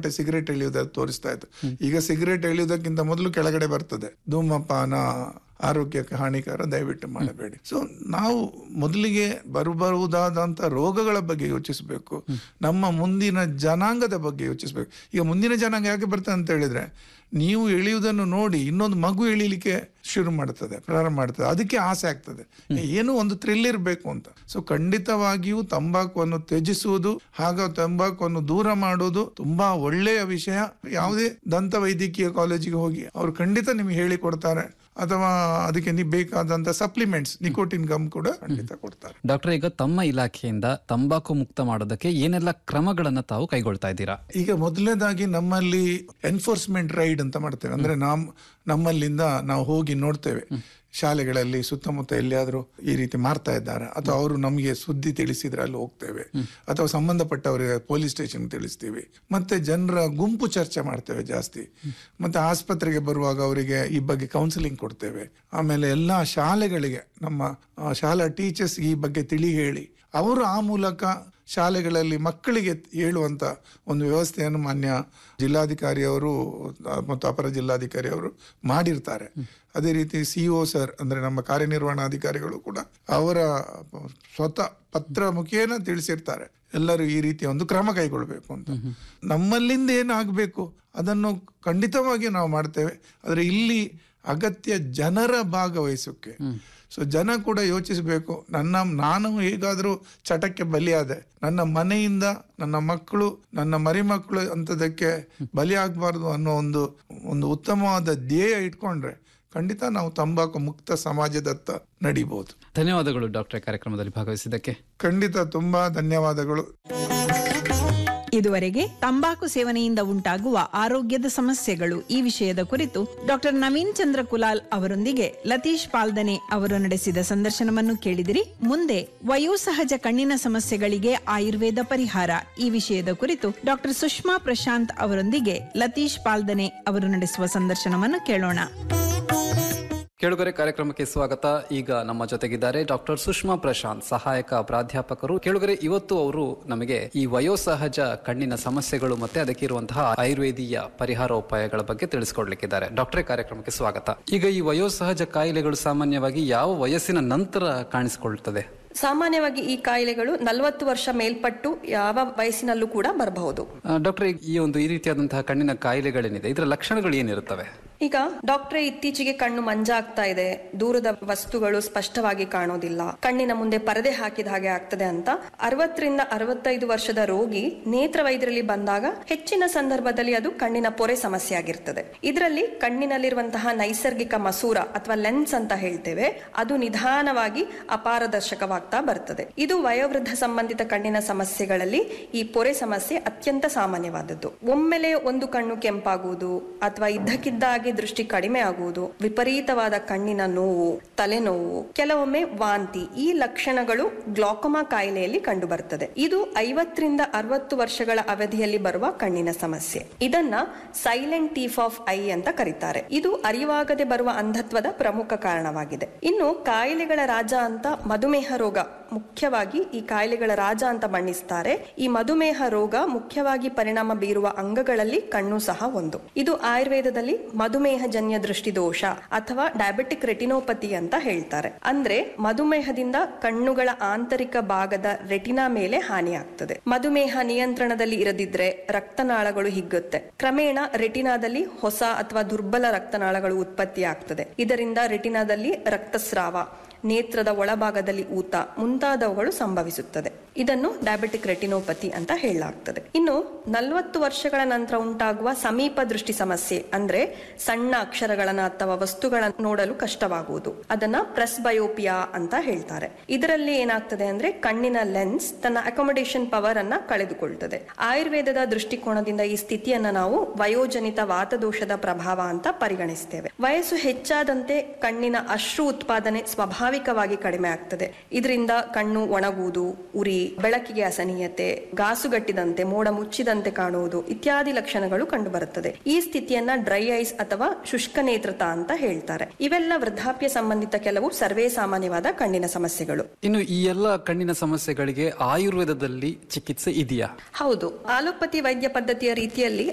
ಸಿಕ್ಕಾಪಟ್ಟೆ ಸಿಗರೇಟ್ ಎಳೆಯುವುದಕ್ಕೆ ತೋರಿಸ್ತಾ ಇತ್ತು ಈಗ ಸಿಗರೇಟ್ ಎಳೆಯುವುದಕ್ಕಿಂತ ಮೊದಲು ಕೆಳಗಡೆ ಬರ್ತದೆ ಧೂಮಪಾನ ಆರೋಗ್ಯಕ್ಕೆ ಹಾನಿಕರ ದಯವಿಟ್ಟು ಮಾಡಬೇಡಿ ಸೊ ನಾವು ಮೊದಲಿಗೆ ಬರಬಹುದಾದಂತ ರೋಗಗಳ ಬಗ್ಗೆ ಯೋಚಿಸಬೇಕು ನಮ್ಮ ಮುಂದಿನ ಜನಾಂಗದ ಬಗ್ಗೆ ಯೋಚಿಸಬೇಕು ಈಗ ಮುಂದಿನ ಜನಾಂಗ ಯಾಕೆ ಬರ್ತದೆ ಅಂತ ಹೇಳಿದ್ರೆ ನೀವು ಎಳೆಯುವುದನ್ನು ನೋಡಿ ಇನ್ನೊಂದು ಮಗು ಎಳಿಲಿಕ್ಕೆ ಶುರು ಮಾಡ್ತದೆ ಪ್ರಾರಂಭ ಮಾಡ್ತದೆ ಅದಕ್ಕೆ ಆಸೆ ಆಗ್ತದೆ ಏನೋ ಒಂದು ಥ್ರಿಲ್ ಇರಬೇಕು ಅಂತ ಸೊ ಖಂಡಿತವಾಗಿಯೂ ತಂಬಾಕುವನ್ನು ತ್ಯಜಿಸುವುದು ಹಾಗ ತಂಬಾಕುವನ್ನು ದೂರ ಮಾಡುವುದು ತುಂಬಾ ಒಳ್ಳೆಯ ವಿಷಯ ಯಾವುದೇ ದಂತ ವೈದ್ಯಕೀಯ ಕಾಲೇಜಿಗೆ ಹೋಗಿ ಅವರು ಖಂಡಿತ ನಿಮ್ಗೆ ಹೇಳಿ ಕೊಡ್ತಾರೆ ಅಥವಾ ಅದಕ್ಕೆ ನೀವು ಬೇಕಾದಂತ ಸಪ್ಲಿಮೆಂಟ್ಸ್ ನಿಕೋಟಿನ್ ಗಮ್ ಕೂಡ ಖಂಡಿತ ಕೊಡ್ತಾರೆ ಡಾಕ್ಟರ್ ಈಗ ತಮ್ಮ ಇಲಾಖೆಯಿಂದ ತಂಬಾಕು ಮುಕ್ತ ಮಾಡೋದಕ್ಕೆ ಏನೆಲ್ಲ ಕ್ರಮಗಳನ್ನ ತಾವು ಕೈಗೊಳ್ತಾ ಇದ್ದೀರಾ ಈಗ ಮೊದಲನೇದಾಗಿ ನಮ್ಮಲ್ಲಿ ಎನ್ಫೋರ್ಸ್ಮೆಂಟ್ ರೈಡ್ ಅಂತ ಮಾಡ್ತೇವೆ ಅಂದ್ರೆ ನಮ್ ನಮ್ಮಲ್ಲಿಂದ ನಾವು ಹೋಗಿ ನೋಡ್ತೇವೆ ಶಾಲೆಗಳಲ್ಲಿ ಸುತ್ತಮುತ್ತ ಎಲ್ಲಿಯಾದ್ರೂ ಈ ರೀತಿ ಮಾರ್ತಾ ಇದ್ದಾರೆ ಅಥವಾ ಅವರು ನಮಗೆ ಸುದ್ದಿ ತಿಳಿಸಿದ್ರೆ ಅಲ್ಲಿ ಹೋಗ್ತೇವೆ ಅಥವಾ ಸಂಬಂಧಪಟ್ಟವರಿಗೆ ಪೊಲೀಸ್ ಸ್ಟೇಷನ್ ತಿಳಿಸ್ತೀವಿ ಮತ್ತೆ ಜನರ ಗುಂಪು ಚರ್ಚೆ ಮಾಡ್ತೇವೆ ಜಾಸ್ತಿ ಮತ್ತೆ ಆಸ್ಪತ್ರೆಗೆ ಬರುವಾಗ ಅವರಿಗೆ ಈ ಬಗ್ಗೆ ಕೌನ್ಸಿಲಿಂಗ್ ಕೊಡ್ತೇವೆ ಆಮೇಲೆ ಎಲ್ಲಾ ಶಾಲೆಗಳಿಗೆ ನಮ್ಮ ಆ, ಶಾಲಾ ಟೀಚರ್ಸ್ ಈ ಬಗ್ಗೆ ತಿಳಿ ಹೇಳಿ ಅವರು ಆ ಮೂಲಕ ಶಾಲೆಗಳಲ್ಲಿ ಮಕ್ಕಳಿಗೆ ಹೇಳುವಂತ ಒಂದು ವ್ಯವಸ್ಥೆಯನ್ನು ಮಾನ್ಯ ಜಿಲ್ಲಾಧಿಕಾರಿ ಅವರು ಮತ್ತು ಅಪರ ಜಿಲ್ಲಾಧಿಕಾರಿ ಅವರು ಮಾಡಿರ್ತಾರೆ ಅದೇ ರೀತಿ ಸಿಒ ಸರ್ ಅಂದ್ರೆ ನಮ್ಮ ಕಾರ್ಯನಿರ್ವಹಣಾಧಿಕಾರಿಗಳು ಕೂಡ ಅವರ ಸ್ವತಃ ಪತ್ರ ಮುಖೇನ ತಿಳಿಸಿರ್ತಾರೆ ಎಲ್ಲರೂ ಈ ರೀತಿಯ ಒಂದು ಕ್ರಮ ಕೈಗೊಳ್ಬೇಕು ಅಂತ ನಮ್ಮಲ್ಲಿಂದ ಏನಾಗಬೇಕು ಅದನ್ನು ಖಂಡಿತವಾಗಿ ನಾವು ಮಾಡ್ತೇವೆ ಆದ್ರೆ ಇಲ್ಲಿ ಅಗತ್ಯ ಜನರ ಭಾಗವಹಿಸೋಕೆ ಸೊ ಜನ ಕೂಡ ಯೋಚಿಸಬೇಕು ನನ್ನ ನಾನು ಹೇಗಾದರೂ ಚಟಕ್ಕೆ ಬಲಿಯಾದೆ ನನ್ನ ಮನೆಯಿಂದ ನನ್ನ ಮಕ್ಕಳು ನನ್ನ ಮರಿಮಕ್ಕಳು ಅಂತದಕ್ಕೆ ಬಲಿ ಆಗಬಾರ್ದು ಅನ್ನೋ ಒಂದು ಒಂದು ಉತ್ತಮವಾದ ಧ್ಯೇಯ ಇಟ್ಕೊಂಡ್ರೆ ಖಂಡಿತ ನಾವು ತಂಬಾಕು ಮುಕ್ತ ಸಮಾಜದತ್ತ ನಡಿಬಹುದು ಧನ್ಯವಾದಗಳು ಡಾಕ್ಟರ್ ಕಾರ್ಯಕ್ರಮದಲ್ಲಿ ಭಾಗವಹಿಸಿದ್ದಕ್ಕೆ ಖಂಡಿತ ತುಂಬಾ ಧನ್ಯವಾದಗಳು ಇದುವರೆಗೆ ತಂಬಾಕು ಸೇವನೆಯಿಂದ ಉಂಟಾಗುವ ಆರೋಗ್ಯದ ಸಮಸ್ಯೆಗಳು ಈ ವಿಷಯದ ಕುರಿತು ಡಾಕ್ಟರ್ ನವೀನ್ ಚಂದ್ರ ಕುಲಾಲ್ ಅವರೊಂದಿಗೆ ಲತೀಶ್ ಪಾಲ್ದನೆ ಅವರು ನಡೆಸಿದ ಸಂದರ್ಶನವನ್ನು ಕೇಳಿದಿರಿ ಮುಂದೆ ವಯೋಸಹಜ ಕಣ್ಣಿನ ಸಮಸ್ಯೆಗಳಿಗೆ ಆಯುರ್ವೇದ ಪರಿಹಾರ ಈ ವಿಷಯದ ಕುರಿತು ಡಾಕ್ಟರ್ ಸುಷ್ಮಾ ಪ್ರಶಾಂತ್ ಅವರೊಂದಿಗೆ ಲತೀಶ್ ಪಾಲ್ದನೆ ಅವರು ನಡೆಸುವ ಸಂದರ್ಶನವನ್ನು ಕೇಳೋಣ ಕೇಳುಗರೆ ಕಾರ್ಯಕ್ರಮಕ್ಕೆ ಸ್ವಾಗತ ಈಗ ನಮ್ಮ ಜೊತೆಗಿದ್ದಾರೆ ಡಾಕ್ಟರ್ ಸುಷ್ಮಾ ಪ್ರಶಾಂತ್ ಸಹಾಯಕ ಪ್ರಾಧ್ಯಾಪಕರು ಕೇಳುಗರೆ ಇವತ್ತು ಅವರು ನಮಗೆ ಈ ವಯೋಸಹಜ ಕಣ್ಣಿನ ಸಮಸ್ಯೆಗಳು ಮತ್ತೆ ಅದಕ್ಕೆ ಇರುವಂತಹ ಆಯುರ್ವೇದೀಯ ಪರಿಹಾರೋಪಾಯಗಳ ಬಗ್ಗೆ ತಿಳಿಸ್ಕೊಡ್ಲಿಕ್ಕಿದ್ದಾರೆ ಡಾಕ್ಟರೇ ಕಾರ್ಯಕ್ರಮಕ್ಕೆ ಸ್ವಾಗತ ಈಗ ಈ ವಯೋಸಹಜ ಕಾಯಿಲೆಗಳು ಸಾಮಾನ್ಯವಾಗಿ ಯಾವ ವಯಸ್ಸಿನ ನಂತರ ಕಾಣಿಸಿಕೊಳ್ತದೆ ಸಾಮಾನ್ಯವಾಗಿ ಈ ಕಾಯಿಲೆಗಳು ನಲವತ್ತು ವರ್ಷ ಮೇಲ್ಪಟ್ಟು ಯಾವ ವಯಸ್ಸಿನಲ್ಲೂ ಕೂಡ ಬರಬಹುದು ಆ, ಡಾಕ್ಟರ್ ಈ ಒಂದು ಈ ರೀತಿಯಾದಂತಹ ಕಣ್ಣಿನ ಕಾಯಿಲೆಗಳೇನಿದೆ ಇದರ ಲಕ್ಷಣಗಳು ಏನಿರುತ್ತವೆ ಈಗ ಡಾಕ್ಟ್ರೆ ಇತ್ತೀಚೆಗೆ ಕಣ್ಣು ಮಂಜಾಗ್ತಾ ಇದೆ ದೂರದ ವಸ್ತುಗಳು ಸ್ಪಷ್ಟವಾಗಿ ಕಾಣೋದಿಲ್ಲ ಕಣ್ಣಿನ ಮುಂದೆ ಪರದೆ ಹಾಕಿದ ಹಾಗೆ ಆಗ್ತದೆ ಅಂತ ಅರವತ್ತರಿಂದ ಅರವತ್ತೈದು ವರ್ಷದ ರೋಗಿ ನೇತ್ರ ವೈದ್ಯರಲ್ಲಿ ಬಂದಾಗ ಹೆಚ್ಚಿನ ಸಂದರ್ಭದಲ್ಲಿ ಅದು ಕಣ್ಣಿನ ಪೊರೆ ಸಮಸ್ಯೆ ಆಗಿರ್ತದೆ ಇದರಲ್ಲಿ ಕಣ್ಣಿನಲ್ಲಿರುವಂತಹ ನೈಸರ್ಗಿಕ ಮಸೂರ ಅಥವಾ ಲೆನ್ಸ್ ಅಂತ ಹೇಳ್ತೇವೆ ಅದು ನಿಧಾನವಾಗಿ ಅಪಾರದರ್ಶಕವಾಗ್ತಾ ಬರ್ತದೆ ಇದು ವಯೋವೃದ್ಧ ಸಂಬಂಧಿತ ಕಣ್ಣಿನ ಸಮಸ್ಯೆಗಳಲ್ಲಿ ಈ ಪೊರೆ ಸಮಸ್ಯೆ ಅತ್ಯಂತ ಸಾಮಾನ್ಯವಾದದ್ದು ಒಮ್ಮೆಲೆ ಒಂದು ಕಣ್ಣು ಕೆಂಪಾಗುವುದು ಅಥವಾ ಇದ್ದಕ್ಕಿದ್ದಾಗೆ ದೃಷ್ಟಿ ಕಡಿಮೆ ಆಗುವುದು ವಿಪರೀತವಾದ ಕಣ್ಣಿನ ನೋವು ತಲೆನೋವು ಕೆಲವೊಮ್ಮೆ ವಾಂತಿ ಈ ಲಕ್ಷಣಗಳು ಗ್ಲಾಕೋಮಾ ಕಾಯಿಲೆಯಲ್ಲಿ ಕಂಡು ಬರ್ತದೆ ಇದು ಐವತ್ತರಿಂದ ಅರವತ್ತು ವರ್ಷಗಳ ಅವಧಿಯಲ್ಲಿ ಬರುವ ಕಣ್ಣಿನ ಸಮಸ್ಯೆ ಇದನ್ನ ಸೈಲೆಂಟ್ ಟೀಫ್ ಆಫ್ ಐ ಅಂತ ಕರೀತಾರೆ ಇದು ಅರಿವಾಗದೆ ಬರುವ ಅಂಧತ್ವದ ಪ್ರಮುಖ ಕಾರಣವಾಗಿದೆ ಇನ್ನು ಕಾಯಿಲೆಗಳ ರಾಜ ಅಂತ ಮಧುಮೇಹ ರೋಗ ಮುಖ್ಯವಾಗಿ ಈ ಕಾಯಿಲೆಗಳ ರಾಜ ಅಂತ ಬಣ್ಣಿಸ್ತಾರೆ ಈ ಮಧುಮೇಹ ರೋಗ ಮುಖ್ಯವಾಗಿ ಪರಿಣಾಮ ಬೀರುವ ಅಂಗಗಳಲ್ಲಿ ಕಣ್ಣು ಸಹ ಒಂದು ಇದು ಆಯುರ್ವೇದದಲ್ಲಿ ಮಧುಮೇಹಜನ್ಯ ದೃಷ್ಟಿದೋಷ ಅಥವಾ ಡಯಾಬಿಟಿಕ್ ರೆಟಿನೋಪತಿ ಅಂತ ಹೇಳ್ತಾರೆ ಅಂದ್ರೆ ಮಧುಮೇಹದಿಂದ ಕಣ್ಣುಗಳ ಆಂತರಿಕ ಭಾಗದ ರೆಟಿನಾ ಮೇಲೆ ಹಾನಿಯಾಗ್ತದೆ ಮಧುಮೇಹ ನಿಯಂತ್ರಣದಲ್ಲಿ ಇರದಿದ್ರೆ ರಕ್ತನಾಳಗಳು ಹಿಗ್ಗುತ್ತೆ ಕ್ರಮೇಣ ರೆಟಿನಾದಲ್ಲಿ ಹೊಸ ಅಥವಾ ದುರ್ಬಲ ರಕ್ತನಾಳಗಳು ಉತ್ಪತ್ತಿ ಆಗ್ತದೆ ಇದರಿಂದ ರೆಟಿನಾದಲ್ಲಿ ರಕ್ತಸ್ರಾವ ನೇತ್ರದ ಒಳಭಾಗದಲ್ಲಿ ಊತ ಮುಂತಾದವುಗಳು ಸಂಭವಿಸುತ್ತದೆ ಇದನ್ನು ಡಯಾಬಿಟಿಕ್ ರೆಟಿನೋಪತಿ ಅಂತ ಹೇಳಲಾಗ್ತದೆ ಇನ್ನು ನಲವತ್ತು ವರ್ಷಗಳ ನಂತರ ಉಂಟಾಗುವ ಸಮೀಪ ದೃಷ್ಟಿ ಸಮಸ್ಯೆ ಅಂದ್ರೆ ಸಣ್ಣ ಅಕ್ಷರಗಳನ್ನ ಅಥವಾ ವಸ್ತುಗಳನ್ನ ನೋಡಲು ಕಷ್ಟವಾಗುವುದು ಅದನ್ನ ಪ್ರೆಸ್ ಬಯೋಪಿಯಾ ಅಂತ ಹೇಳ್ತಾರೆ ಇದರಲ್ಲಿ ಏನಾಗ್ತದೆ ಅಂದ್ರೆ ಕಣ್ಣಿನ ಲೆನ್ಸ್ ತನ್ನ ಅಕೊಮಡೇಷನ್ ಪವರ್ ಅನ್ನ ಕಳೆದುಕೊಳ್ತದೆ ಆಯುರ್ವೇದದ ದೃಷ್ಟಿಕೋನದಿಂದ ಈ ಸ್ಥಿತಿಯನ್ನ ನಾವು ವಯೋಜನಿತ ವಾತದೋಷದ ಪ್ರಭಾವ ಅಂತ ಪರಿಗಣಿಸ್ತೇವೆ ವಯಸ್ಸು ಹೆಚ್ಚಾದಂತೆ ಕಣ್ಣಿನ ಅಶ್ರು ಉತ್ಪಾದನೆ ಸ್ವಾಭಾವಿಕವಾಗಿ ಕಡಿಮೆ ಆಗ್ತದೆ ಇದರಿಂದ ಕಣ್ಣು ಒಣಗುವುದು ಉರಿ ಬೆಳಕಿಗೆ ಅಸಹನೀಯತೆ ಗಾಸುಗಟ್ಟಿದಂತೆ ಮೋಡ ಮುಚ್ಚಿದಂತೆ ಕಾಣುವುದು ಇತ್ಯಾದಿ ಲಕ್ಷಣಗಳು ಕಂಡುಬರುತ್ತದೆ ಈ ಸ್ಥಿತಿಯನ್ನ ಡ್ರೈ ಐಸ್ ಅಥವಾ ಶುಷ್ಕ ನೇತ್ರತ ಅಂತ ಹೇಳ್ತಾರೆ ಇವೆಲ್ಲ ವೃದ್ಧಾಪ್ಯ ಸಂಬಂಧಿತ ಕೆಲವು ಸರ್ವೇ ಸಾಮಾನ್ಯವಾದ ಕಣ್ಣಿನ ಸಮಸ್ಯೆಗಳು ಇನ್ನು ಈ ಎಲ್ಲ ಕಣ್ಣಿನ ಸಮಸ್ಯೆಗಳಿಗೆ ಆಯುರ್ವೇದದಲ್ಲಿ ಚಿಕಿತ್ಸೆ ಇದೆಯಾ ಹೌದು ಆಲೋಪತಿ ವೈದ್ಯ ಪದ್ಧತಿಯ ರೀತಿಯಲ್ಲಿ